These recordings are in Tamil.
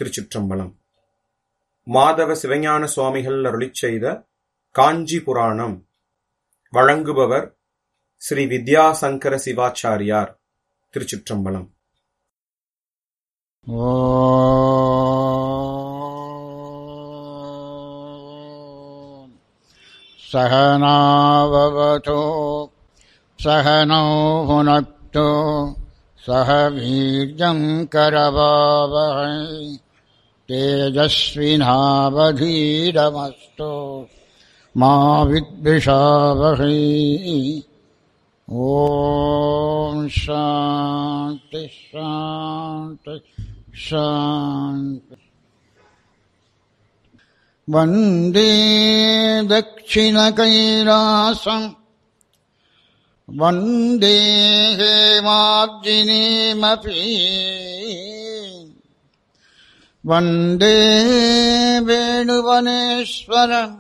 திருச்சிற்றம்பலம் மாதவ சிவஞான சுவாமிகள் அருளிச் செய்த காஞ்சி புராணம் வழங்குபவர் ஸ்ரீ வித்யாசங்கர சிவாச்சாரியார் திருச்சிற்றம்பலம் ॐ सहनाववतु सहनौ भुनक्तु सह वीर्यं करवावहै तेजस्विनावधीरमस्तु मा विद्विषावहै ॐ शान्ति शान्ति शान्ति वन्दे दक्षिणकैलासम् वन्दे हेमाब्जिनीमपि वन्दे वेणुवनेश्वरम्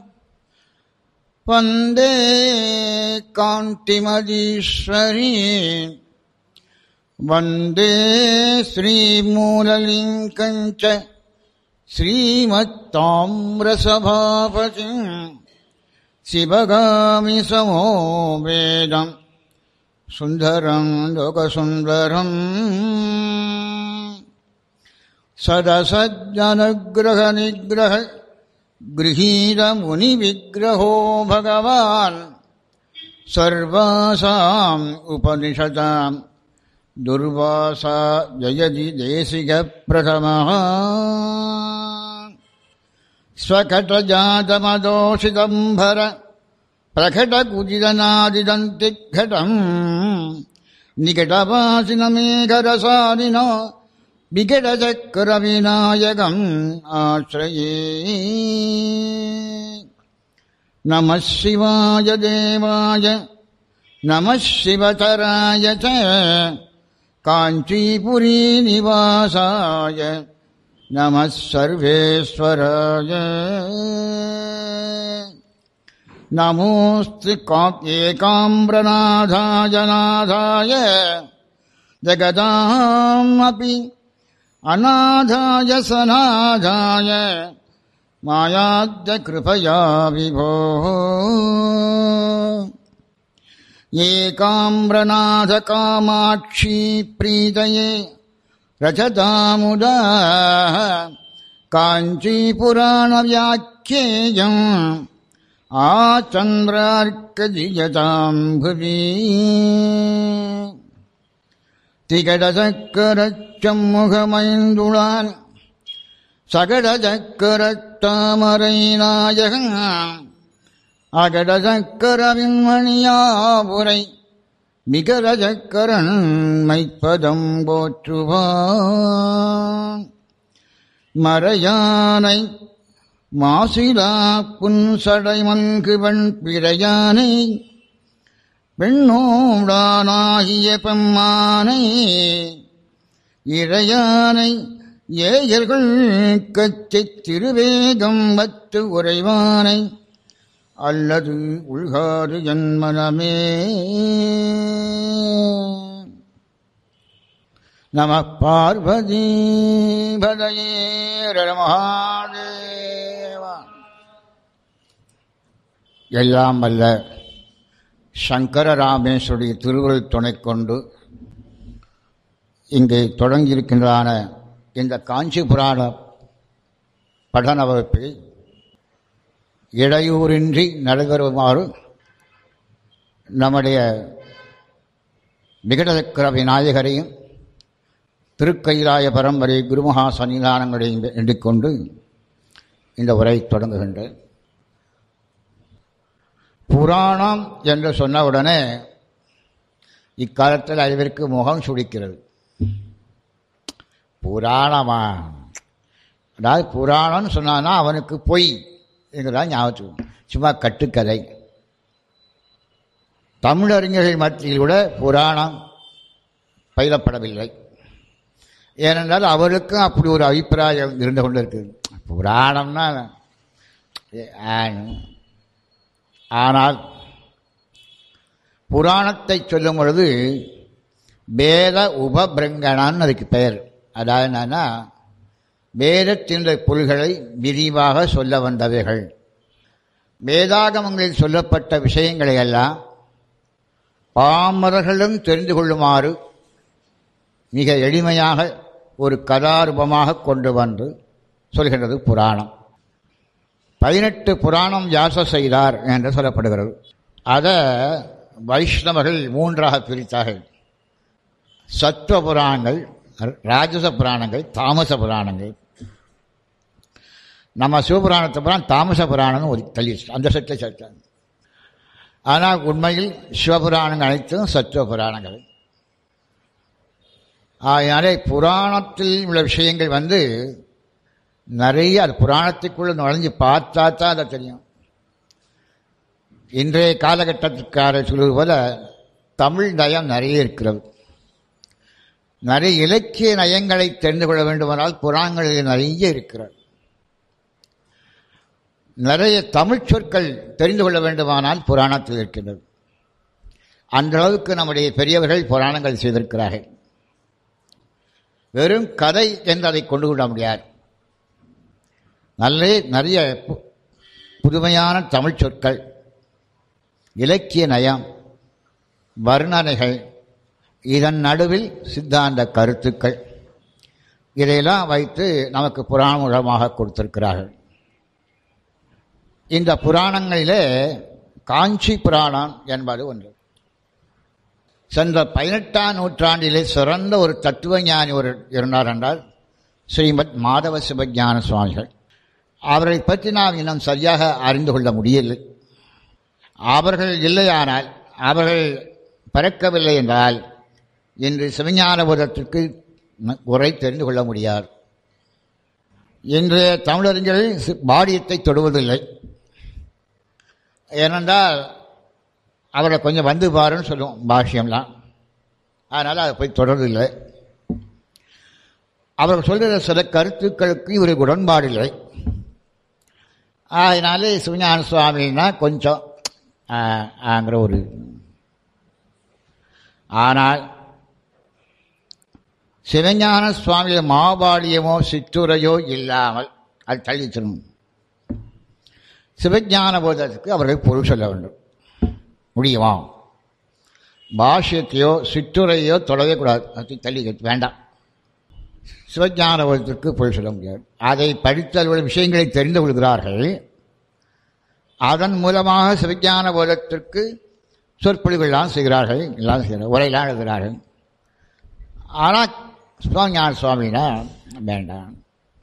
वन्दे कान्तिमदीश्वरी वन्दे श्रीमूललिङ्कम् च श्रीमत्ताम्रसभापतिम् शिवगामि समो वेदम् सुन्दरम् लोकसुन्दरम् सदसज्जनग्रहनिग्रह गृहीतमुनिविग्रहो भगवान् सर्वासाम् उपनिषदाम् दुर्वासा जयति देशिकप्रथमः स्वकटजातमदोषितम्भर प्रकटकुजिदनादिदन्तिघटम् निकटवासिनमेघरसादिनो विकटचक्रविनायकम् आश्रये नमः शिवाय देवाय नमः शिवतराय च काञ्चीपुरीनिवासाय नमः सर्वेश्वराय नमोऽस्ति एकाम्रनाथाय नाथाय जगदामपि अनाथाय सनाथाय मायाद्य कृपया विभोः एकाम्रनाथकामाक्षी प्रीतये रचतामुदा काञ्चीपुराणव्याख्येयम् आचन्द्रार्कजियताम् भुवि திகடசக்கரச்சம்முகமைந்துளான் சகடசக்கரத்தாமரைநாயகன் அகடசக்கரவின்மணியாபுரை மிகரசக்கரன் மைப்பதம் போற்றுவான் மறையானை மாசிலா புன்சடை மன்குவன் பிறையானை பெண்ணோடானாகிய பெம்மானை இறையானை ஏயர்கள் கச்சித் திருவேகம் வத்து உறைவானை அல்லது உள்காது ஜன்மனமே நம பார்வதி பதையேர மகாதேவா எல்லாம் அல்ல சங்கர ராமேஸ்வருடைய திருவுருள் துணை கொண்டு இங்கே தொடங்கியிருக்கின்றான இந்த காஞ்சி புராண படன வகுப்பை இடையூறின்றி நடைபெறுமாறு நம்முடைய விகடசக்கர விநாயகரையும் திருக்கைலாய பரம்பரை குருமகா சன்னிதானங்களையும் எண்ணிக்கொண்டு இந்த உரை தொடங்குகின்றேன் புராணம் என்று சொன்னவுடனே இக்காலத்தில் அறிவிற்கு முகம் சுடிக்கிறது புராணமா அதாவது புராணம்னு சொன்னான்னா அவனுக்கு பொய் என்கிறதான் ஞாபகம் சும்மா கட்டுக்கதை தமிழறிஞர்கள் மத்தியில் கூட புராணம் பயிலப்படவில்லை ஏனென்றால் அவருக்கும் அப்படி ஒரு அபிப்பிராயம் இருந்து கொண்டு இருக்குது புராணம்னா ஆனால் புராணத்தை சொல்லும் பொழுது வேத உபபிரங்கணான்னு அதுக்கு பெயர் அதாவது என்னன்னா வேதத்தின் பொருள்களை விரிவாக சொல்ல வந்தவைகள் வேதாகமங்களில் சொல்லப்பட்ட விஷயங்களை எல்லாம் பாமரர்களும் தெரிந்து கொள்ளுமாறு மிக எளிமையாக ஒரு கதாரூபமாக கொண்டு வந்து சொல்கின்றது புராணம் பதினெட்டு புராணம் வியாச செய்தார் என்று சொல்லப்படுகிறது அதை வைஷ்ணவர்கள் மூன்றாக பிரித்தார்கள் சத்துவ புராணங்கள் ராஜச புராணங்கள் தாமச புராணங்கள் நம்ம சிவபுராணத்தை புராணம் தாமச புராணம்னு ஒரு தள்ளி அந்த செட்டில் சேர்த்தாங்க ஆனால் உண்மையில் சிவபுராணங்கள் அனைத்தும் சத்துவ புராணங்கள் அதனாலே புராணத்தில் உள்ள விஷயங்கள் வந்து நிறைய அது புராணத்துக்குள்ள நுழைஞ்சு பார்த்தா தான் அதை தெரியும் இன்றைய காலகட்டத்துக்கார சொல்வது போல தமிழ் நயம் நிறைய இருக்கிறது நிறைய இலக்கிய நயங்களை தெரிந்து கொள்ள வேண்டுமானால் புராணங்களில் நிறைய இருக்கிறது நிறைய தமிழ் சொற்கள் தெரிந்து கொள்ள வேண்டுமானால் புராணத்தில் இருக்கின்றது அந்த அளவுக்கு நம்முடைய பெரியவர்கள் புராணங்கள் செய்திருக்கிறார்கள் வெறும் கதை என்று அதை கொண்டு கொள்ள முடியாது நல்ல நிறைய புதுமையான தமிழ் சொற்கள் இலக்கிய நயம் வர்ணனைகள் இதன் நடுவில் சித்தாந்த கருத்துக்கள் இதையெல்லாம் வைத்து நமக்கு புராண மூலமாக கொடுத்திருக்கிறார்கள் இந்த புராணங்களிலே காஞ்சி புராணம் என்பது ஒன்று சென்ற பதினெட்டாம் நூற்றாண்டிலே சிறந்த ஒரு தத்துவ ஞானி ஒரு இருந்தார் என்றால் ஸ்ரீமத் மாதவ சிவஞான சுவாமிகள் அவரை பற்றி நாம் இன்னும் சரியாக அறிந்து கொள்ள முடியவில்லை அவர்கள் இல்லையானால் அவர்கள் பிறக்கவில்லை என்றால் இன்று சிவஞான போதத்திற்கு உரை தெரிந்து கொள்ள முடியாது இன்றைய தமிழறிஞர்கள் பாடியத்தை தொடுவதில்லை ஏனென்றால் அவரை கொஞ்சம் வந்து பாருன்னு சொல்லுவோம் பாஷ்யம்லாம் அதனால் அதை போய் தொடர்றதில்லை அவர் சொல்கிற சில கருத்துக்களுக்கு இவருக்கு உடன்பாடு இல்லை அதனால சிவஞான சுவாமின்னா கொஞ்சம் ஆங்கிற ஒரு ஆனால் சிவஞான சுவாமியில் மாபாடியமோ சிற்றுரையோ இல்லாமல் அது தள்ளி சொல்லணும் சிவஞான போதத்துக்கு அவர்கள் பொருள் சொல்ல வேண்டும் முடியுமா பாஷ்யத்தையோ சிற்றுரையோ தொடவே கூடாது அதை தள்ளி வேண்டாம் சிவஞான போதத்திற்கு பொருள் சொல்ல முடியாது அதை படித்த விஷயங்களை தெரிந்து கொள்கிறார்கள் அதன் மூலமாக சிவஞான போதத்திற்கு சொற்பொழிவுகள்லாம் செய்கிறார்கள் எல்லாம் செய்கிறார்கள் உரையெல்லாம் எழுதுகிறார்கள் ஆனால் சிவஞான சுவாமினா வேண்டாம்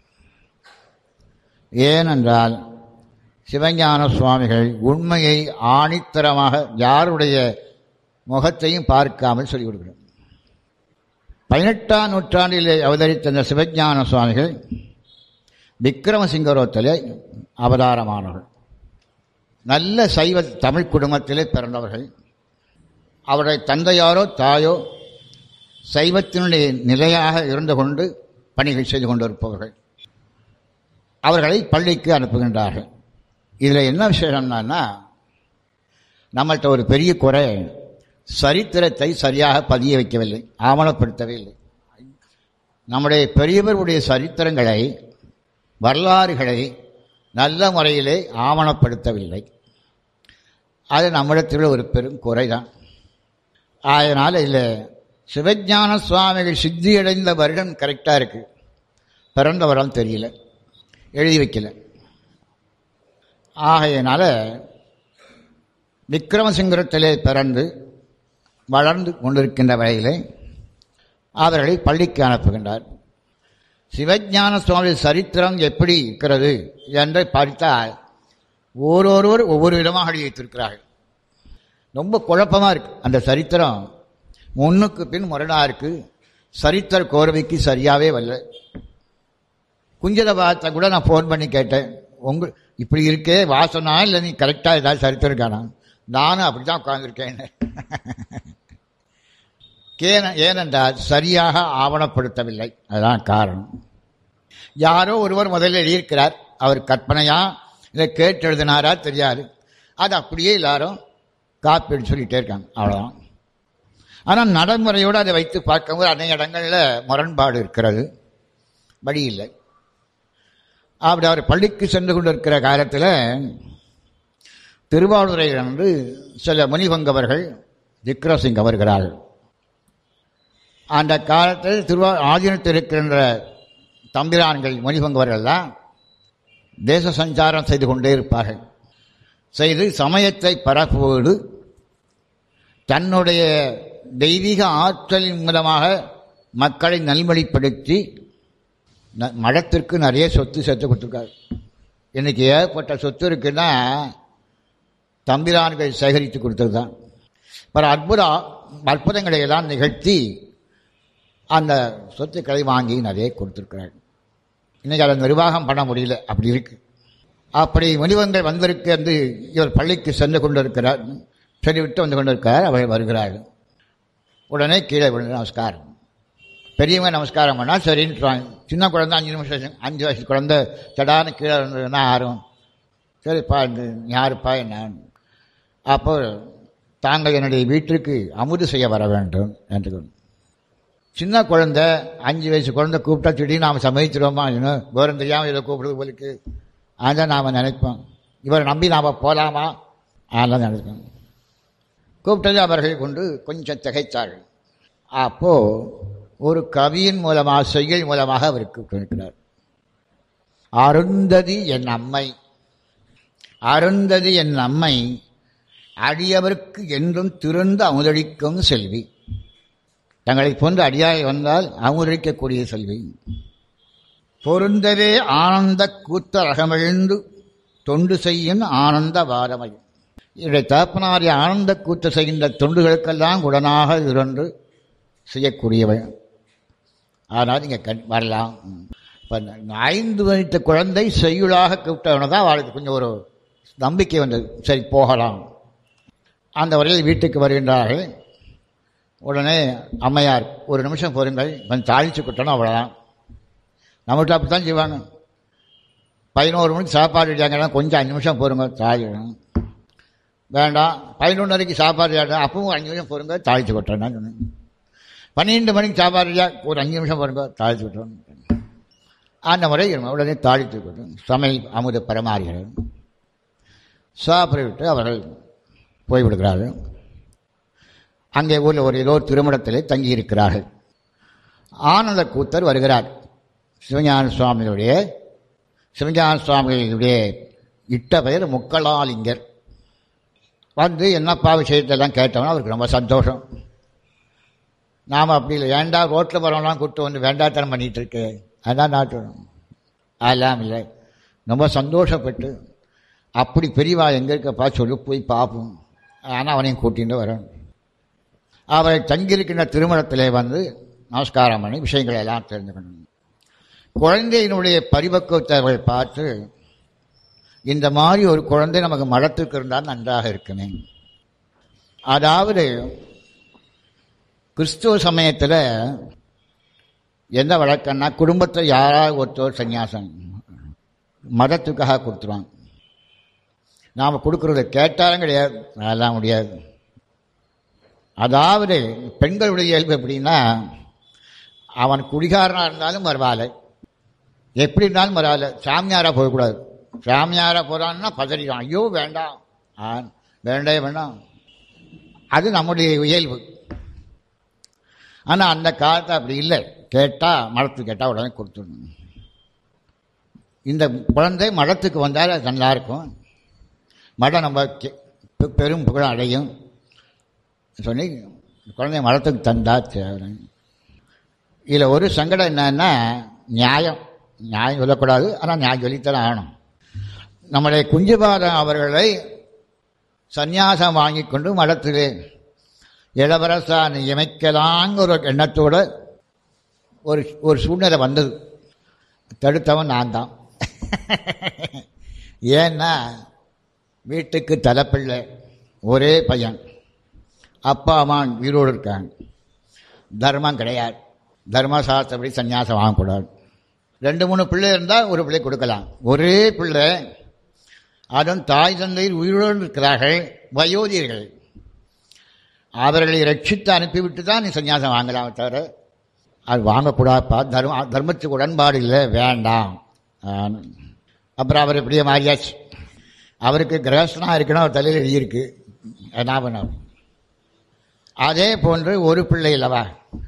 ஏனென்றால் சிவஞான சுவாமிகள் உண்மையை ஆணித்தரமாக யாருடைய முகத்தையும் பார்க்காமல் சொல்லிக் கொடுக்கிறார் பதினெட்டாம் நூற்றாண்டிலே அவதரித்த இந்த சிவஞான சுவாமிகள் விக்ரமசிங்கரோத்திலே அவதாரமானவர்கள் நல்ல சைவ தமிழ் குடும்பத்திலே பிறந்தவர்கள் அவருடைய தந்தையாரோ தாயோ சைவத்தினுடைய நிலையாக இருந்து கொண்டு பணிகள் செய்து கொண்டிருப்பவர்கள் அவர்களை பள்ளிக்கு அனுப்புகின்றார்கள் இதில் என்ன விஷயம்னா நம்மள்கிட்ட ஒரு பெரிய குறை சரித்திரத்தை சரியாக பதிய வைக்கவில்லை ஆவணப்படுத்தவே இல்லை நம்முடைய பெரியவருடைய சரித்திரங்களை வரலாறுகளை நல்ல முறையிலே ஆவணப்படுத்தவில்லை அது நம்மிடத்தில் ஒரு பெரும் குறைதான் அதனால் இதில் சிவஞான சுவாமிகள் சித்தியடைந்த வருடம் கரெக்டாக இருக்கு பிறந்த வரம் தெரியல எழுதி வைக்கல ஆகையினால விக்ரமசிங்கரத்திலே பிறந்து வளர்ந்து கொண்டிருக்கின்ற வகையிலே அவர்களை பள்ளிக்கு அனுப்புகின்றார் சிவஞான சுவாமி சரித்திரம் எப்படி இருக்கிறது என்று படித்தால் ஓரொருவர் ஒவ்வொரு விதமாக எழுதி வைத்திருக்கிறார்கள் ரொம்ப குழப்பமாக இருக்கு அந்த சரித்திரம் முன்னுக்கு பின் முரணாக இருக்கு சரித்திர கோரவைக்கு சரியாகவே வரல குஞ்சத பார்த்த கூட நான் ஃபோன் பண்ணி கேட்டேன் உங்க இப்படி இருக்கே வாசனா இல்லை நீ கரெக்டாக ஏதாவது சரித்திரம் காணா நானும் அப்படி தான் உட்காந்துருக்கேன் ஏனென்றால் சரியாக ஆவணப்படுத்தவில்லை அதுதான் காரணம் யாரோ ஒருவர் முதல்ல எழுதியிருக்கிறார் அவர் கற்பனையா இதை கேட்டு எழுதினாரா தெரியாது அது அப்படியே எல்லாரும் காப்பீடு சொல்லிட்டே இருக்காங்க அவ்வளோதான் ஆனால் நடைமுறையோடு அதை வைத்து பார்க்கும்போது அநேக இடங்களில் முரண்பாடு இருக்கிறது வழி இல்லை அப்படி அவர் பள்ளிக்கு சென்று கொண்டிருக்கிற காலத்தில் திருவாரூரையிலிருந்து சில முனிவங்கவர்கள் விக்ரசிங் வருகிறார்கள் அந்த காலத்தில் திருவா ஆதீனத்தில் இருக்கின்ற தம்பிரான்கள் முனிவங்கவர்கள்லாம் தேச சஞ்சாரம் செய்து கொண்டே இருப்பார்கள் செய்து சமயத்தை பரப்புவோடு தன்னுடைய தெய்வீக ஆற்றலின் மூலமாக மக்களை நல்வழிப்படுத்தி ந- மடத்திற்கு நிறைய சொத்து சேர்த்து கொடுத்துருக்காரு இன்னைக்கு ஏகப்பட்ட சொத்து இருக்குன்னா தம்பிரான்கள் சேகரித்து கொடுத்தது தான் பல அற்புத அற்புதங்களை எல்லாம் நிகழ்த்தி அந்த சொத்துக்களை வாங்கி நிறைய கொடுத்துருக்கிறார் இன்னைக்கு அதை நிர்வாகம் பண்ண முடியல அப்படி இருக்கு அப்படி முனிவங்கள் வந்திருக்கு என்று இவர் பள்ளிக்கு சென்று கொண்டிருக்கிறார் சொல்லிவிட்டு வந்து கொண்டிருக்கிறார் அவர் வருகிறார்கள் உடனே கீழே விழுந்து நமஸ்காரம் பெரியவங்க நமஸ்காரம் பண்ணால் சரின்றாங்க சின்ன குழந்தை அஞ்சு நிமிஷம் அஞ்சு வயசு குழந்தை சடான்னு கீழே இருந்ததுன்னா ஆறும் சரிப்பா இந்த யாருப்பா என்ன அப்போ தாங்கள் என்னுடைய வீட்டிற்கு அமுது செய்ய வர வேண்டும் என்று சொன்னார். சின்ன குழந்தை அஞ்சு வயசு குழந்தை கூப்பிட்டா திடீர்னு நாம் சமைச்சிருவோமா இன்னும் விவரம் தெரியாமல் இதை கூப்பிடுறது போலுக்கு அதான் நாம் நினைப்போம் இவரை நம்பி நாம் போகலாமா அதெல்லாம் நினைப்போம் கூப்பிட்டது அவர்கள் கொண்டு கொஞ்சம் திகைத்தார்கள் அப்போ ஒரு கவியின் மூலமாக செய்யுள் மூலமாக அவருக்கு இருக்கிறார் அருந்ததி என் அம்மை அருந்ததி என் அம்மை அடியவருக்கு என்றும் திறந்து அமுதளிக்கும் செல்வி தங்களை போன்ற அடியாய் வந்தால் அமுதளிக்கக்கூடிய செல்வி பொருந்தவே ஆனந்த கூத்த ரகமிழந்து தொண்டு செய்யும் ஆனந்த வாரமை இவருடைய தகப்பனாரிய ஆனந்த கூத்த செய்கின்ற தொண்டுகளுக்கெல்லாம் உடனாக இருந்து செய்யக்கூடியவள் ஆனால் நீங்கள் கண் வரலாம் இப்போ ஐந்து வயது குழந்தை செய்யுளாக கூப்பிட்டவன தான் அவளுக்கு கொஞ்சம் ஒரு நம்பிக்கை வந்தது சரி போகலாம் அந்த வரையில் வீட்டுக்கு வருகின்றார்கள் உடனே அம்மையார் ஒரு நிமிஷம் போருங்கள் கொஞ்சம் தாளிச்சு கொட்டணும் அவ்வளோதான் நம்மகிட்ட அப்படி தான் செய்வாங்க பதினோரு மணிக்கு சாப்பாடு இடியாங்கன்னா கொஞ்சம் அஞ்சு நிமிஷம் போருங்க தாளிடணும் வேண்டாம் பதினொன்று வரைக்கும் சாப்பாடு இடியாங்க அப்பவும் அஞ்சு நிமிஷம் போருங்க தாளிச்சு கொட்டுறேன்னு சொன்னேன் பன்னிரெண்டு மணிக்கு சாப்பாடு இடியா ஒரு அஞ்சு நிமிஷம் போருங்க தாளிச்சு கொட்டுறோம் அந்த முறை உடனே தாளித்து கொட்டும் சமையல் அமுத பரமாறுகிறது சாப்பிட்டு அவர்கள் போய்விடுகிறார்கள் அங்கே ஊரில் ஒரு ஏதோ திருமணத்திலே தங்கியிருக்கிறார்கள் ஆனந்த கூத்தர் வருகிறார் சிவஞான சுவாமிகளுடைய சிவஞான சுவாமிகளுடைய இட்ட பெயர் முக்கலாலிங்கர் வந்து என்னப்பா விஷயத்தெல்லாம் கேட்டோம்னா அவருக்கு ரொம்ப சந்தோஷம் நாம் அப்படி இல்லை ஏண்டா ரோட்டில் வரவங்களாம் கூப்பிட்டு வந்து வேண்டாத்தனம் பண்ணிட்டு இருக்கு அதான் நாட்டு அதெல்லாம் இல்லை ரொம்ப சந்தோஷப்பட்டு அப்படி பெரியவா எங்கே இருக்கப்பா சொல்லி போய் பார்ப்போம் ஆனால் அவனையும் கூட்டிகிட்டு வரணும் அவரை தங்கியிருக்கின்ற திருமணத்திலே வந்து நமஸ்காரம் பண்ணி விஷயங்களை எல்லாம் தெரிஞ்சுக்கணும் குழந்தையினுடைய பரிபக்குவத்தை அவர்கள் பார்த்து இந்த மாதிரி ஒரு குழந்தை நமக்கு மடத்துக்கு இருந்தால் நன்றாக இருக்குமே அதாவது கிறிஸ்துவ சமயத்தில் எந்த வழக்கம்னா குடும்பத்தில் யாராவது ஒருத்தர் சன்னியாசம் மதத்துக்காக கொடுத்துருவாங்க நாம் கொடுக்குறத கேட்டாலும் கிடையாது அதெல்லாம் முடியாது அதாவது பெண்களுடைய இயல்பு எப்படின்னா அவன் குடிகாரனாக இருந்தாலும் பரவாயில்ல எப்படி இருந்தாலும் பரவாயில்ல சாமியாராக போகக்கூடாது சாமியாராக போகிறான்னா பதறிடான் ஐயோ வேண்டாம் ஆ வேண்டே வேண்டாம் அது நம்முடைய இயல்பு ஆனால் அந்த காலத்தை அப்படி இல்லை கேட்டால் மடத்துக்கு கேட்டால் உடனே கொடுத்துடணும் இந்த குழந்தை மடத்துக்கு வந்தால் அது நல்லா இருக்கும் மடம் நம்ம கெ- பெ- பெரும் புகழ் அடையும் சொல்லி குழந்தை மடத்துக்கு தந்தா தேவை இதில் ஒரு சங்கடம் என்னன்னா நியாயம் நியாயம் சொல்லக்கூடாது ஆனால் நியாயம் சொல்லித்தான் ஆகணும் நம்முடைய குஞ்சுபாதம் அவர்களை சந்நியாசம் வாங்கி கொண்டு மடத்திலே இளவரசா நியமிக்கலாங்கிற ஒரு எண்ணத்தோட ஒரு ஒரு சூழ்நிலை வந்தது தடுத்தவன் நான் தான் ஏன்னா வீட்டுக்கு தலைப்பிள்ளை ஒரே பையன் அப்பா அம்மா உயிரோடு இருக்காங்க தர்மம் கிடையாது தர்மசாஸ்திரப்படி சன்னியாசம் வாங்கக்கூடாது ரெண்டு மூணு பிள்ளை இருந்தால் ஒரு பிள்ளை கொடுக்கலாம் ஒரே பிள்ளை அதுவும் தாய் தந்தையில் உயிரோடு இருக்கிறார்கள் வயோதிகர்கள் அவர்களை ரட்சித்து அனுப்பிவிட்டு தான் நீ சன்னியாசம் வாங்கலாம் தவிர அது வாங்கக்கூடாதுப்பா தர்ம தர்மத்துக்கு உடன்பாடு இல்லை வேண்டாம் ஆன- அப்புறம் அவர் இப்படியே மாறியாச்சு அவருக்கு கிரகஸ்தனாக இருக்கணும் அவர் தலையில் எழுதியிருக்கு என்ன பண்ணார் அதே போன்று ஒரு பிள்ளை இல்லவா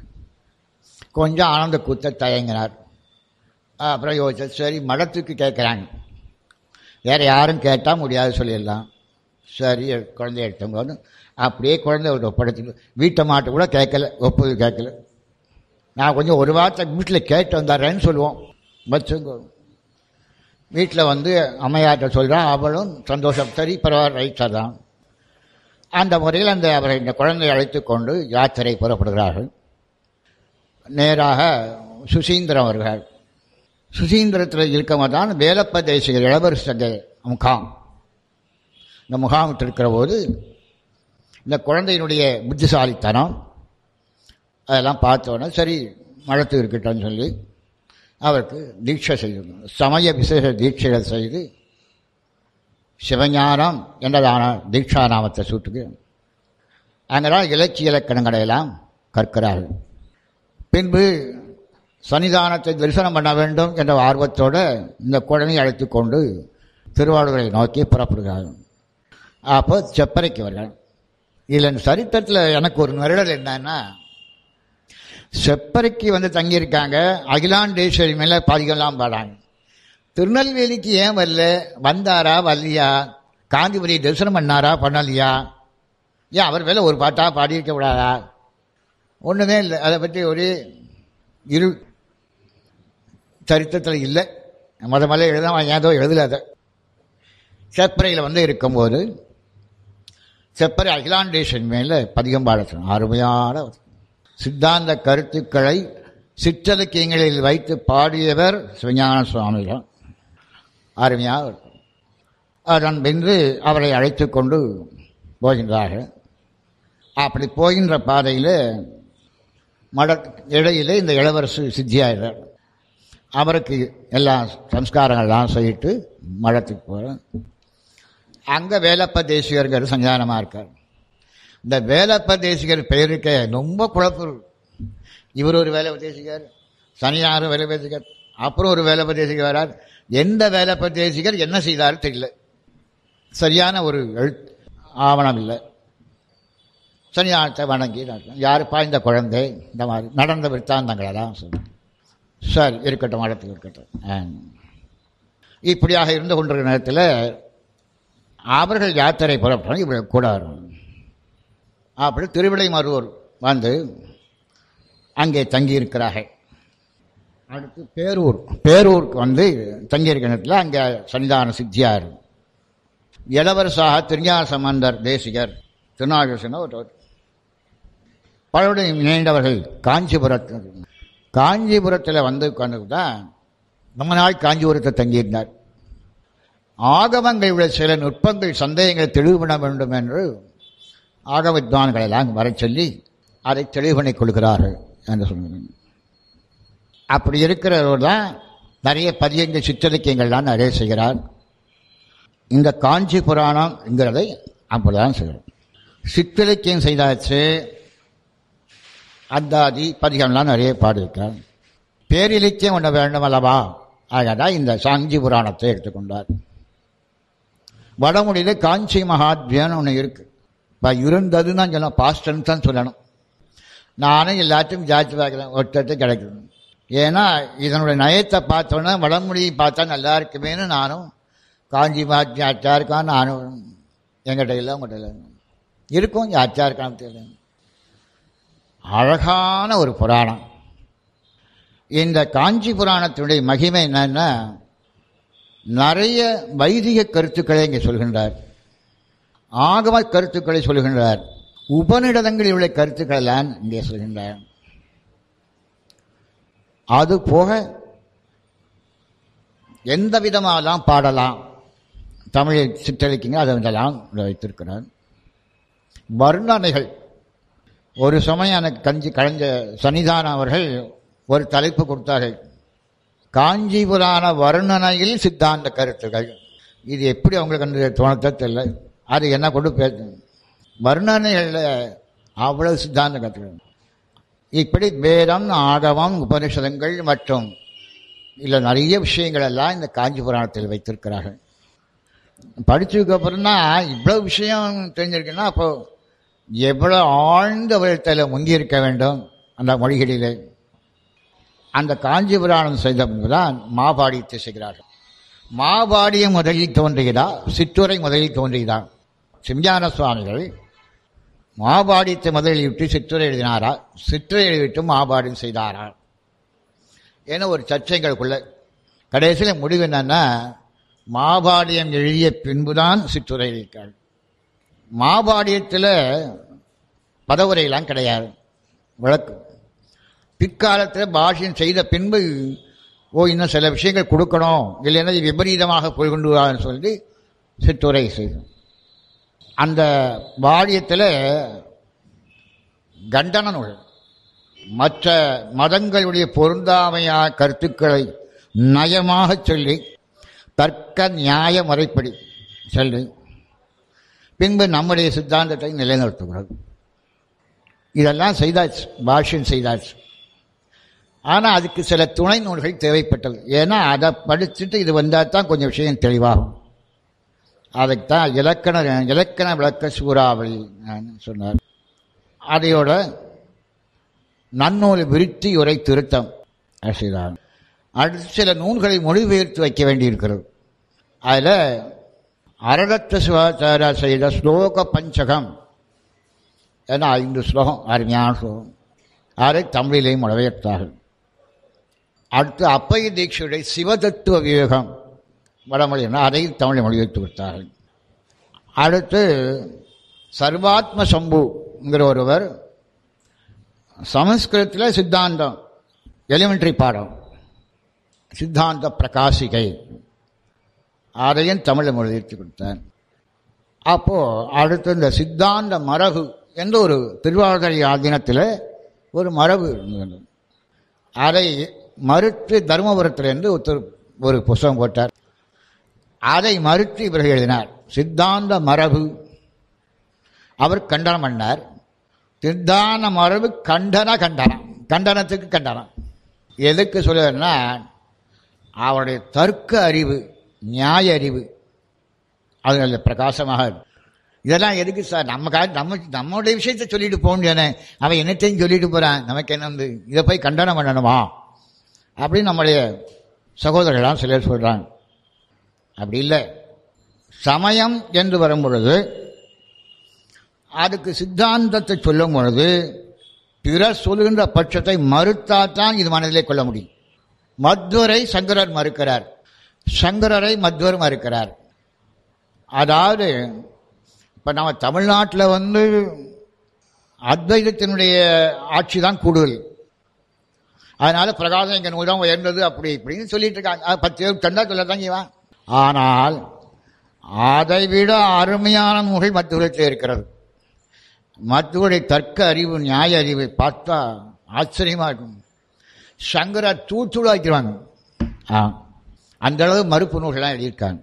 கொஞ்சம் ஆனந்த கூத்த தயங்கினார் அப்புறம் யோசிச்சு சரி மடத்துக்கு கேட்குறாங்க வேற யாரும் கேட்டால் முடியாது சொல்லிடலாம் சரி குழந்தைய எடுத்தவங்க வந்து அப்படியே குழந்தை ஒரு ஒப்படைச்சு வீட்டை மாட்டு கூட கேட்கல ஒப்புதல் கேட்கல நான் கொஞ்சம் ஒரு வார்த்தை வீட்டில் கேட்டு வந்தாரேன்னு சொல்லுவோம் வச்சுங்க வீட்டில் வந்து அம்மையார்ட்ட சொல்கிறான் அவளும் சந்தோஷம் சரி பரவாயில்ல ரைட்டாக தான் அந்த முறையில் அந்த அவரை இந்த குழந்தையை அழைத்து கொண்டு யாத்திரை புறப்படுகிறார்கள் நேராக சுசீந்திரம் அவர்கள் சுசீந்திரத்தில் இருக்கவங்க தான் வேலப்ப தேசிகர் இளவரசங்க முகாம் இந்த முகாமிட்டு இருக்கிற போது இந்த குழந்தையினுடைய புத்திசாலித்தனம் அதெல்லாம் பார்த்தோன்னே சரி மழத்து இருக்கட்டும்னு சொல்லி அவருக்கு தீட்சை செய்யணும் சமய விசேஷ தீட்சைகள் செய்து சிவஞானம் என்றதான தீட்சா நாமத்தை சூட்டுக்கு அங்கெல்லாம் இலக்கிய இலக்கணங்களை எல்லாம் கற்கிறார்கள் பின்பு சன்னிதானத்தை தரிசனம் பண்ண வேண்டும் என்ற ஆர்வத்தோடு இந்த குழந்தையை அழைத்து கொண்டு திருவாரூரை நோக்கி புறப்படுகிறார்கள் அப்போ செப்பறைக்கு வருகிறார் இதில் சரித்திரத்தில் எனக்கு ஒரு நிரடல் என்னன்னா செப்பறைக்கு வந்து தங்கியிருக்காங்க அகிலாண்டேஸ்வரி மேலே பாதிகள்லாம் பாடாங்க திருநெல்வேலிக்கு ஏன் வரல வந்தாரா வரலையா காந்திபுரி தரிசனம் பண்ணாரா பண்ணலையா ஏன் அவர் மேலே ஒரு பாட்டா பாடியிருக்க கூடாதா ஒன்றுமே இல்லை அதை பற்றி ஒரு இரு சரித்திரத்தில் இல்லை முத முதல்ல எழுத அவன் ஏதோ எழுதல அதை செப்பறையில் வந்து இருக்கும்போது செப்பறை அகிலாண்டேஷன் மேலே பதிகம் பாடணும் அருமையான ஒரு சித்தாந்த கருத்துக்களை சிற்றலக்கியங்களில் வைத்து பாடியவர் சிவஞான சுவாமிகள் அருமையாக இருக்கும் அதன் பின்பு அவரை அழைத்து கொண்டு போகின்றார்கள் அப்படி போகின்ற பாதையில் மட இடையிலே இந்த இளவரசு சித்தியாகிறார் அவருக்கு எல்லா சம்ஸ்காரங்கள்லாம் செய்யிட்டு மடத்துக்கு போகிறேன் அங்கே வேலப்ப தேசிகருங்கிற சஞ்சானமாக இருக்கார் இந்த வேலப்ப தேசிகர் பெயருக்கு ரொம்ப குழப்பு இவர் ஒரு வேலை தேசிகர் சனியாரும் வேலை தேசிகர் அப்புறம் ஒரு வேலை தேசிகர் வரார் எந்த வேலை தேசிகர் என்ன செய்தார் தெரியல சரியான ஒரு எழுத் ஆவணம் இல்லை சனியானத்தை வணங்கி நடக்கும் யார் பாய்ந்த குழந்தை இந்த மாதிரி நடந்த விற்த்தாந்தங்களை தான் சொல்லுங்கள் சரி இருக்கட்டும் மடத்துக்கு இருக்கட்டும் ஆ. இப்படியாக இருந்து கொண்டிருக்கிற நேரத்தில் அவர்கள் யாத்திரை புறப்படும் இவர்கள் கூட வரும் அப்படி திருவிடை மருவூர் வந்து அங்கே தங்கியிருக்கிறார்கள் அடுத்து பேரூர் பேரூருக்கு வந்து தங்கியிருக்கிற நேரத்தில் அங்கே சன்னிதான சித்தியார் இளவரசாக திருஞான சம்பந்தர் தேசிகர் திருநாகேசன் ஒரு பலருடன் இணைந்தவர்கள் காஞ்சிபுரத்தில் காஞ்சிபுரத்தில் வந்து உட்கார்ந்து தான் நம்ம நாள் காஞ்சிபுரத்தை தங்கியிருந்தார் ஆகமங்களுடைய சில நுட்பங்கள் சந்தேகங்களை தெளிவு பண்ண வேண்டும் என்று ஆகம வித்வான்களை எல்லாம் வரச் சொல்லி அதை தெளிவு பண்ணிக் கொள்கிறார்கள் என்று சொன்னாங்க அப்படி இருக்கிறவர் தான் நிறைய பதியங்கள் சிற்றலக்கியங்கள்லாம் நிறைய செய்கிறார் இந்த காஞ்சி புராணம்ங்கிறதை அப்படிதான் செய்கிறார் சிற்றிலக்கியம் செய்தாச்சு அந்தாதி பதிகம்லாம் நிறைய பாடியிருக்கார் பேரிலக்கியம் ஒன்று வேண்டும் அல்லவா ஆகதான் இந்த சாஞ்சி புராணத்தை எடுத்துக்கொண்டார் வடமொழியில் காஞ்சி மகாத்மியன்னு ஒன்று இருக்கு இப்போ இருந்ததுன்னு தான் சொல்லணும் பாஸ்டர்னு தான் சொல்லணும் நானும் எல்லாத்தையும் ஜாட்சி பார்க்குறேன் ஒருத்தட்டு கிடைக்குது ஏன்னா இதனுடைய நயத்தை பார்த்தோன்னா வடமொழியை பார்த்தா நல்லா இருக்குமேனு நானும் காஞ்சி மகாத்மியம் அச்சா இருக்கான் நானும் எங்கிட்ட இல்லை உங்கள்கிட்ட இல்லை இருக்கும் அச்சா இருக்கான்னு தெரியல அழகான ஒரு புராணம் இந்த காஞ்சி புராணத்தினுடைய மகிமை என்னன்னா நிறைய வைதிக கருத்துக்களை இங்கே சொல்கின்றார் ஆகம கருத்துக்களை சொல்கின்றார் உபநிடதங்களில் உள்ள கருத்துக்கள் எல்லாம் இங்கே சொல்கின்றார் அது போக எந்த விதமாகலாம் பாடலாம் தமிழில் சிற்றளிக்குங்க அதை இதெல்லாம் வைத்திருக்கிறார் வர்ணனைகள் ஒரு சமயம் எனக்கு கஞ்சி கலைஞ்ச சன்னிதானம் அவர்கள் ஒரு தலைப்பு கொடுத்தார்கள் காஞ்சிபுராண வர்ணனையில் சித்தாந்த கருத்துகள் இது எப்படி அவங்களுக்கு அந்த தோணத்தை தெரியல அது என்ன கொண்டு பேச வர்ணனைகளில் அவ்வளவு சித்தாந்த கருத்துக்கள் இப்படி வேதம் ஆகமம் உபனிஷதங்கள் மற்றும் இல்லை நிறைய விஷயங்கள் எல்லாம் இந்த காஞ்சி புராணத்தில் வைத்திருக்கிறார்கள் படிச்சதுக்கு அப்புறம் தான் இவ்வளவு விஷயம் தெரிஞ்சிருக்குன்னா அப்போ எவ்வளவு ஆழ்ந்த விதத்தில் முங்கி இருக்க வேண்டும் அந்த மொழிகளிலே அந்த காஞ்சி புராணம் செய்த பின்புதான் மாபாடியத்தை செய்கிறார்கள் மாபாடியம் முதலில் தோன்றுகிறதா சிற்றுரை முதலில் தோன்றுகிறதா சிம்ஞான சுவாமிகள் மாபாடியத்தை முதலில் விட்டு சிற்றுரை எழுதினாரா சிற்றுரை எழுதிவிட்டு மாபாடியம் செய்தாரா என ஒரு சர்ச்சைகளுக்குள்ள கடைசியில் முடிவு என்னன்னா மாபாடியம் எழுதிய பின்புதான் சிற்றுரை எழுதியிருக்காள் மாபாடியத்தில் பதவுரையெல்லாம் கிடையாது விளக்கு பிற்காலத்தில் பாஷ்யம் செய்த பின்பு ஓ இன்னும் சில விஷயங்கள் கொடுக்கணும் இல்லைன்னா இது விபரீதமாக போய் கொண்டு வான்னு சொல்லி சிற்றுரை செய்தோம் அந்த பாடியத்தில் கண்டன நூல் மற்ற மதங்களுடைய பொருந்தாமையா கருத்துக்களை நயமாக சொல்லி தர்க்க நியாய முறைப்படி சொல்லி பின்பு நம்முடைய சித்தாந்தத்தை நிலைநிறுத்துகிறது இதெல்லாம் செய்தாச்சு பாஷ்யம் செய்தாச்சு ஆனால் அதுக்கு சில துணை நூல்கள் தேவைப்பட்டது ஏன்னா அதை படிச்சுட்டு இது வந்தால் தான் கொஞ்சம் விஷயம் தெளிவாகும் அதுக்குத்தான் இலக்கண இலக்கண விளக்க சூறாவளி சொன்னார் அதையோட நன்னூல் விருத்தி உரை திருத்தம் செய்தார் அடுத்து சில நூல்களை மொழிபெயர்த்து வைக்க வேண்டியிருக்கிறது அதில் அரடத்த சிவாச்சாரா செய்த ஸ்லோக பஞ்சகம் ஏன்னா ஐந்து ஸ்லோகம் அருமையான ஸ்லோகம் அதை தமிழிலேயும் மொழிபெயர்த்தார்கள் அடுத்து அப்பைய தீட்சியுடைய சிவதத்துவ விவேகம் வடமொழி அதை தமிழை மொழிபெயர்த்து விட்டார்கள் அடுத்து சர்வாத்ம சம்புங்கிற ஒருவர் சமஸ்கிருதத்தில் சித்தாந்தம் எலிமெண்ட்ரி பாடம் சித்தாந்த பிரகாசிகை அதையும் தமிழை மொழிபெயர்த்து கொடுத்தார் அப்போ அடுத்து இந்த சித்தாந்த மரபு என்ற ஒரு திருவாரூரை ஆதீனத்தில் ஒரு மரபு இருந்தது அதை மறுத்து தருமபுரத்திலிருந்து ஒருத்தர் ஒரு புஸ்தகம் போட்டார் அதை மறுத்து இவர்கள் எழுதினார் சித்தாந்த மரபு அவர் கண்டனம் பண்ணார் சித்தாந்த மரபு கண்டன கண்டனம் கண்டனத்துக்கு கண்டனம் எதுக்கு சொல்லுவார்னா அவருடைய தர்க்க அறிவு நியாய அறிவு அது நல்ல பிரகாசமாக இதெல்லாம் எதுக்கு சார் நம்ம கா நம்ம நம்மளுடைய விஷயத்த சொல்லிட்டு போக முடியானே அவன் என்னத்தையும் சொல்லிட்டு போறான் நமக்கு என்ன வந்து இதை போய் கண்டனம் பண்ணணுமா அப்படின்னு நம்முடைய சகோதரர்களாம் சிலர் சொல்றாங்க அப்படி இல்லை சமயம் என்று வரும் பொழுது அதுக்கு சித்தாந்தத்தை சொல்லும் பொழுது பிறர் சொல்லுகின்ற பட்சத்தை மறுத்தாத்தான் இது மனதிலே கொள்ள முடியும் மத்வரை சங்கரர் மறுக்கிறார் சங்கரரை மத்வர் மறுக்கிறார் அதாவது இப்போ நம்ம தமிழ்நாட்டில் வந்து அத்வைதத்தினுடைய ஆட்சி தான் கூடுதல் அதனால பிரகாசம் எங்கள் நூல் தான் உயர்ந்தது அப்படி இப்படின்னு சொல்லிட்டு இருக்காங்க பத்து பேர் தண்டா சொல்ல தான் செய்வான் ஆனால் அதை விட அருமையான நூல்கள் மத்துவத்தில் இருக்கிறது மத்துவடைய தர்க்க அறிவு நியாய அறிவை பார்த்தா ஆச்சரியமா இருக்கும் சங்கரா தூத்துடாக்கிறாங்க ஆ அந்த அளவு மறுப்பு நூல்கள்லாம் எழுதியிருக்காங்க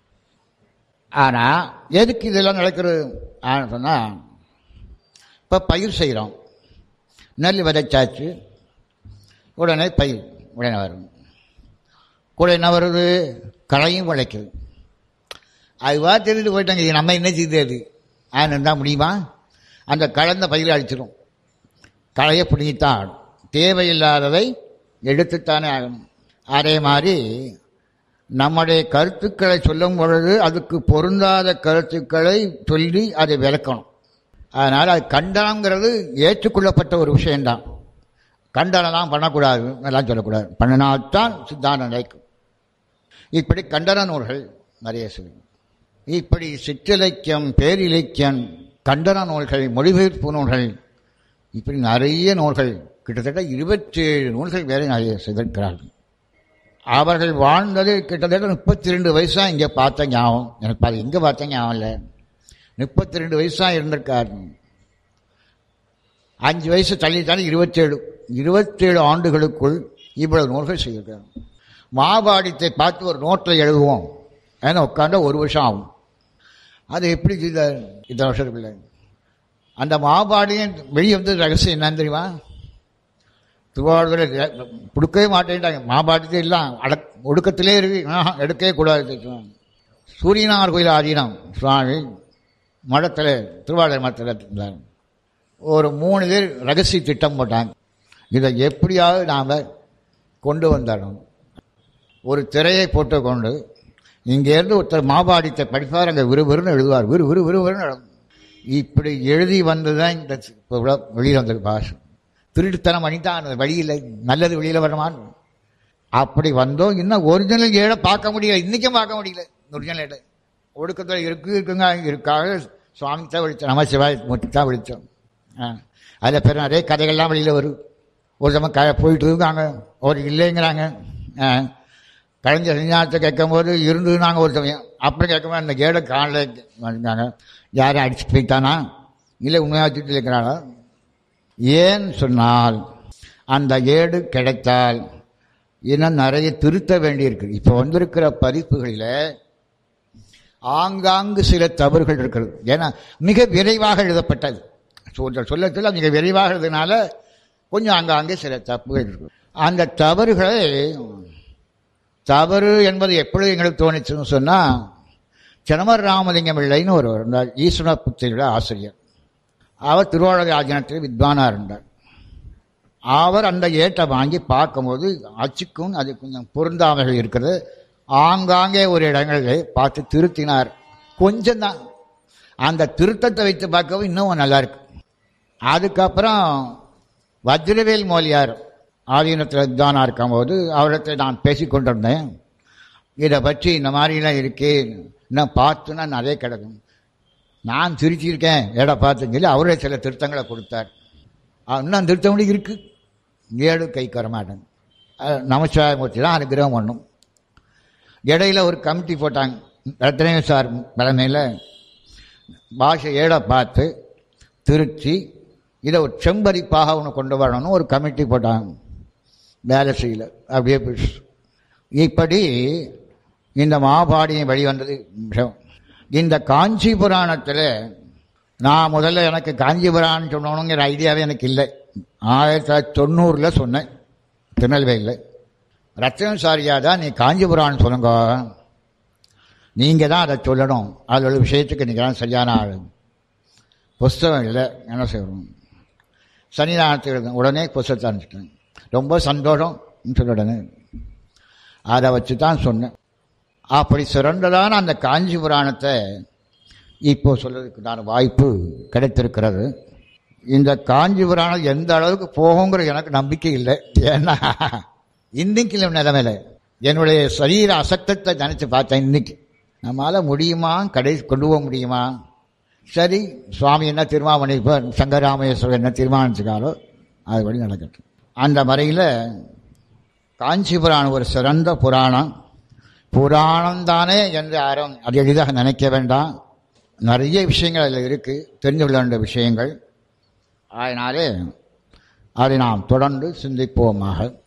ஆனால் எதுக்கு இதெல்லாம் நடக்கிறது சொன்னால் இப்போ பயிர் செய்கிறோம் நெல் விதைச்சாச்சு உடனே பயிர் உடனே வரும் கூட என்ன வருது களையும் விளைக்குது அதுவா தெரிஞ்சு போயிட்டாங்க இது நம்ம என்ன செய்யுது அது ஆன் இருந்தால் முடியுமா அந்த கலந்த பயிரை அழிச்சிடும் களையை பிடிங்கித்தான் ஆகணும் தேவையில்லாததை எடுத்துத்தானே ஆகணும் அதே மாதிரி நம்முடைய கருத்துக்களை சொல்லும் பொழுது அதுக்கு பொருந்தாத கருத்துக்களை சொல்லி அதை விளக்கணும் அதனால் அது கண்டனங்கிறது ஏற்றுக்கொள்ளப்பட்ட ஒரு விஷயம்தான் கண்டனம்லாம் பண்ணக்கூடாது எல்லாம் சொல்லக்கூடாது பண்ணினால்தான் சித்தாந்தம் நிலைக்கும் இப்படி கண்டன நூல்கள் நிறைய செய்யும் இப்படி சிற்றிலக்கியம் பேரிலக்கியம் கண்டன நூல்கள் மொழிபெயர்ப்பு நூல்கள் இப்படி நிறைய நூல்கள் கிட்டத்தட்ட இருபத்தி ஏழு நூல்கள் வேறு நிறைய செய்திருக்கிறார்கள் அவர்கள் வாழ்ந்தது கிட்டத்தட்ட முப்பத்தி ரெண்டு வயசா இங்கே பார்த்த ஞாபகம் எனக்கு அது எங்கே பார்த்த ஞாபகம் இல்லை முப்பத்தி ரெண்டு வயசா இருந்திருக்காரு அஞ்சு வயசு தள்ளி தள்ளி இருபத்தேழு இருபத்தேழு ஆண்டுகளுக்குள் இவ்வளவு நூல்கள் செய்திருக்காரு மாபாடித்தை பார்த்து ஒரு நோட்டில் எழுதுவோம் ஏன்னா உட்காந்தா ஒரு வருஷம் ஆகும் அது எப்படி செய்தார் இத்தனை வருஷத்துக்குள்ள அந்த மாபாடியும் வெளியே வந்து ரகசியம் என்னன்னு தெரியுமா திருவாரூரில் கொடுக்கவே மாட்டேன்ட்டாங்க மாபாட்டத்தை எல்லாம் அட ஒடுக்கத்திலே இருக்கு ஆஹா, எடுக்கவே கூடாது சூரியனார் கோயில் ஆதீனம் சுவாமி மடத்தில் திருவாரூர் மடத்தில் இருந்தார் ஒரு மூணு பேர் ரகசிய திட்டம் போட்டாங்க இதை எப்படியாவது நாம் கொண்டு வந்துடணும் ஒரு திரையை போட்டுக்கொண்டு இங்கேருந்து ஒருத்தர் மாபாடித்தை படிப்பார் அங்கே விறுவிறுன்னு எழுதுவார் விறு விறு விறுவிறுன்னு எழுதும் இப்படி எழுதி வந்து தான் இந்த இப்போ இவ்வளோ வெளியில் வந்திருக்கு பாஷை திருட்டுத்தனம் பண்ணித்தான் அந்த வழியில் நல்லது வெளியில் வரமான்னு அப்படி வந்தோம் இன்னும் ஒரிஜினல் ஏழை பார்க்க முடியல இன்றைக்கும் பார்க்க முடியல ஒரிஜினல் ஏழை ஒடுக்கத்தில் இருக்கு இருக்குங்க இருக்காக சுவாமி தான் விழிச்சோம் நம்ம சிவாய் மூர்த்தி தான் விழிச்சோம் ஆ அதில் பிற நிறைய கதைகள்லாம் வெளியில் வரும் ஒரு சமயம் க போயிட்டு இருக்காங்க ஒரு இல்லைங்கிறாங்க ஆ கலைஞ்ச சன்னியாசத்தை கேட்கும் போது இருந்ததுனாங்க ஒரு சமயம் அப்புறம் கேட்கும்போது அந்த கேடை காணல வந்தாங்க யாரும் அடிச்சுட்டு போயிட்டானா இல்லை உண்மையாக வச்சுட்டு இருக்கிறாளா ஏன் சொன்னால் அந்த ஏடு கிடைத்தால் இன்னும் நிறைய திருத்த வேண்டியிருக்கு இப்போ வந்திருக்கிற பதிப்புகளில் ஆங்காங்கு சில தவறுகள் இருக்கிறது ஏன்னா மிக விரைவாக எழுதப்பட்டது சொல்ல சொல்ல சொல்ல மிக விரைவாக எழுதுனால கொஞ்சம் ஆங்காங்கே சில தப்புகள் இருக்கு அந்த தவறுகளை தவறு என்பது எப்படி எங்களுக்கு தோணுச்சுன்னு சொன்னால் சினமர் ராமலிங்கம் பிள்ளைன்னு ஒரு இருந்தார் ஈஸ்வர புத்திரியோட ஆசிரியர் அவர் திருவாரூர் ஆஜனத்தில் வித்வானாக இருந்தார் அவர் அந்த ஏட்டை வாங்கி பார்க்கும்போது அச்சுக்கும் அது கொஞ்சம் பொருந்தாமைகள் இருக்கிறது ஆங்காங்கே ஒரு இடங்களில் பார்த்து திருத்தினார் கொஞ்சம் தான் அந்த திருத்தத்தை வைத்து பார்க்கவும் இன்னும் நல்லா இருக்கு அதுக்கப்புறம் வஜ்ரவேல் மோலியார் ஆதீனத்தில் வித்வானாக இருக்கும்போது அவரிடத்தை நான் பேசி கொண்டிருந்தேன் இதை பற்றி இந்த மாதிரிலாம் இருக்கே இன்னும் பார்த்துன்னா நிறைய கிடக்கும் நான் திருச்சியிருக்கேன் ஏடா பார்த்துன்னு சொல்லி அவரே சில திருத்தங்களை கொடுத்தார் ஆ, இன்னும் திருத்தம் இருக்கு ஏழு கை கரமாட்டன் நமச்சிவாயமூர்த்தி தான் அனுகிரகம் பண்ணும் இடையில ஒரு கமிட்டி போட்டாங்க ரத்னே சார் தலைமையில் பாஷை ஏழை பார்த்து திருச்சி இதை ஒரு செம்பரிப்பாக ஒன்று கொண்டு வரணும்னு ஒரு கமிட்டி போட்டாங்க வேலை செய்யல அப்படியே போயிடுச்சு இப்படி இந்த மாபாடியம் வெளிவந்தது விஷயம். இந்த காஞ்சி புராணத்தில் நான் முதல்ல எனக்கு காஞ்சி புராணம் சொல்லணுங்கிற ஐடியாவே எனக்கு இல்லை ஆயிரத்தி தொள்ளாயிரத்தி தொண்ணூறில் சொன்னேன் திருநெல்வேலியில் ரத்தனம் சாரியா தான் நீ காஞ்சி புராணம் சொல்லுங்க நீங்கள் தான் அதை சொல்லணும் அதோட விஷயத்துக்கு நீங்கள் தான் சரியான ஆள் புஸ்தகம் இல்லை என்ன செய்யணும் சன்னிதானத்தில் எழுதும் உடனே புஸ்தகத்தை அனுப்பிச்சிட்டேன் ரொம்ப சந்தோஷம் சொல்ல உடனே அதை வச்சு தான் சொன்னேன் அப்படி சிறந்ததான அந்த காஞ்சி புராணத்தை இப்போ சொல்றதுக்கு நான் வாய்ப்பு கிடைத்திருக்கிறது இந்த காஞ்சி புராணம் எந்த அளவுக்கு போகுங்கிற எனக்கு நம்பிக்கை இல்லை ஏன்னா இன்னைக்கு நிலைமையில என்னுடைய சரீர அசக்தத்தை நினைச்சு பார்த்தேன் இன்னைக்கு நம்மளால முடியுமா கடை கொண்டு போக முடியுமா சரி சுவாமி என்ன தீர்மானம் பண்ணிருப்பார் சங்கராமேஸ்வரர் என்ன தீர்மானிச்சுக்காரோ அதுபடி நடக்கட்டும் அந்த முறையில் காஞ்சி புராணம் ஒரு சிறந்த புராணம் புராணம் தானே என்று யாரும் அது எளிதாக நினைக்க வேண்டாம் நிறைய விஷயங்கள் அதில் இருக்குது தெரிந்து கொள்ள வேண்டிய விஷயங்கள் அதனாலே அதை நாம் தொடர்ந்து சிந்திப்போமாக